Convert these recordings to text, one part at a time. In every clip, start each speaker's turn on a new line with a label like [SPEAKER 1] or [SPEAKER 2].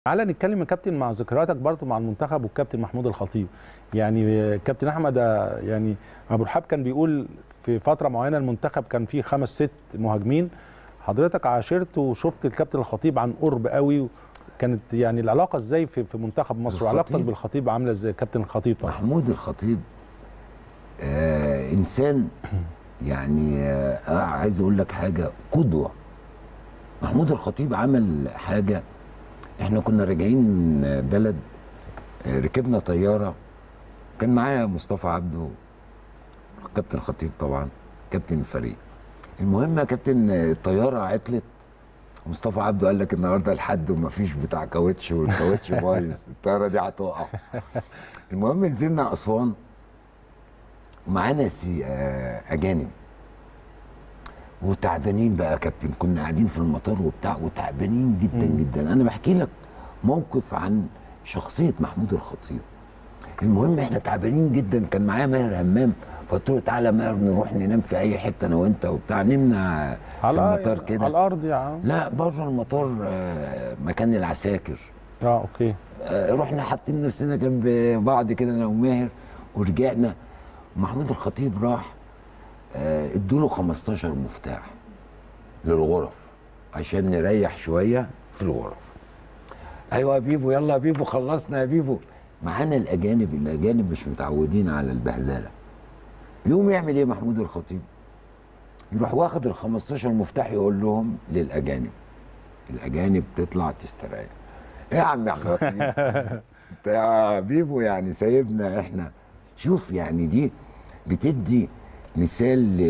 [SPEAKER 1] تعالى نتكلم يا كابتن مع ذكرياتك برضه مع المنتخب والكابتن محمود الخطيب يعني كابتن احمد آه، يعني ابو رحاب كان بيقول في فتره معينه المنتخب كان فيه خمس ست مهاجمين حضرتك عاشرت وشفت الكابتن الخطيب عن قرب قوي كانت يعني العلاقه ازاي في في منتخب مصر وعلاقتك
[SPEAKER 2] الخطيب؟
[SPEAKER 1] بالخطيب عامله ازاي كابتن الخطيب طبعا
[SPEAKER 2] محمود الخطيب آه انسان يعني آه آه، عايز اقول لك حاجه قدوه محمود الخطيب عمل حاجه احنا كنا راجعين من بلد آه ركبنا طياره كان معايا مصطفى عبده كابتن الخطيب طبعا كابتن الفريق المهم يا كابتن آه، الطياره عطلت مصطفى عبده قال لك النهارده الحد ومفيش بتاع كاوتش والكاوتش بايظ الطياره دي هتقع المهم نزلنا اسوان ومعانا سي آه، اجانب وتعبانين بقى يا كابتن كنا قاعدين في المطار وبتاع وتعبانين جدا
[SPEAKER 1] مم.
[SPEAKER 2] جدا انا بحكي لك موقف عن شخصيه محمود الخطيب المهم احنا تعبانين جدا كان معايا ماهر همام فقلت له تعالى يا ماهر نروح ننام في اي حته انا وانت وبتاع نمنا في المطار كده
[SPEAKER 1] على الارض يا عم
[SPEAKER 2] لا بره المطار آه، مكان العساكر
[SPEAKER 1] اه اوكي
[SPEAKER 2] آه، رحنا حاطين نفسنا جنب بعض كده انا وماهر ورجعنا محمود الخطيب راح آه، ادوله 15 مفتاح للغرف عشان نريح شويه في الغرف ايوه يا بيبو يلا يا بيبو خلصنا يا بيبو معانا الاجانب الاجانب مش متعودين على البهدله يوم يعمل ايه محمود الخطيب يروح واخد ال 15 مفتاح يقول لهم للاجانب الاجانب تطلع تستريح ايه يا عم يا خطيب انت يا بيبو يعني سايبنا احنا شوف يعني دي بتدي مثال ل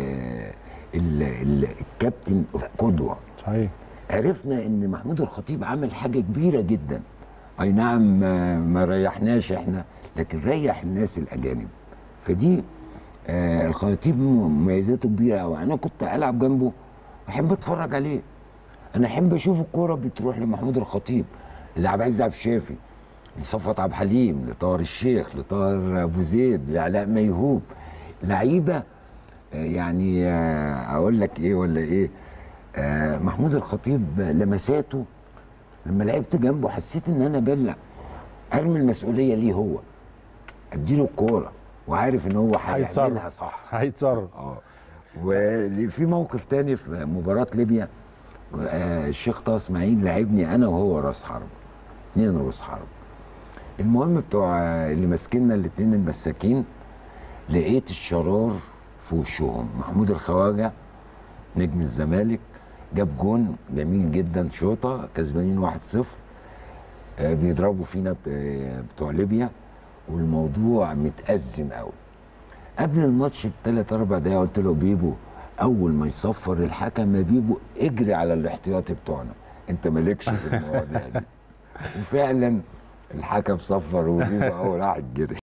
[SPEAKER 2] ال- ال- الكابتن القدوه
[SPEAKER 1] صحيح
[SPEAKER 2] عرفنا ان محمود الخطيب عمل حاجه كبيره جدا اي نعم ما, ما ريحناش احنا لكن ريح الناس الاجانب فدي آه الخطيب مميزاته كبيره قوي انا كنت العب جنبه احب اتفرج عليه انا احب اشوف الكوره بتروح لمحمود الخطيب لعبد العزيز عبد الشافي لصفوت عبد الحليم لطاهر الشيخ لطاهر ابو زيد لعلاء ميهوب لعيبه آه، يعني آه، اقول لك ايه ولا ايه آه، محمود الخطيب لمساته لما لعبت جنبه حسيت ان انا بلع ارمي المسؤوليه ليه هو اديله الكوره وعارف ان هو
[SPEAKER 1] هيتصرف.
[SPEAKER 2] هيعملها صح
[SPEAKER 1] هيتصرف
[SPEAKER 2] اه وفي موقف تاني في مباراه ليبيا آه، الشيخ طه اسماعيل لعبني انا وهو راس حرب اتنين راس حرب المهم بتوع آه، اللي ماسكيننا الاتنين المساكين لقيت الشرار في وشهم محمود الخواجه نجم الزمالك جاب جون جميل جدا شوطه كسبانين 1-0 آه، بيضربوا فينا ب- بتوع ليبيا والموضوع متأزم قوي قبل الماتش بثلاث اربع دقايق قلت له بيبو اول ما يصفر الحكم يا بيبو اجري على الاحتياطي بتوعنا انت مالكش في المواضيع دي وفعلا الحكم صفر وبيبو اول واحد جري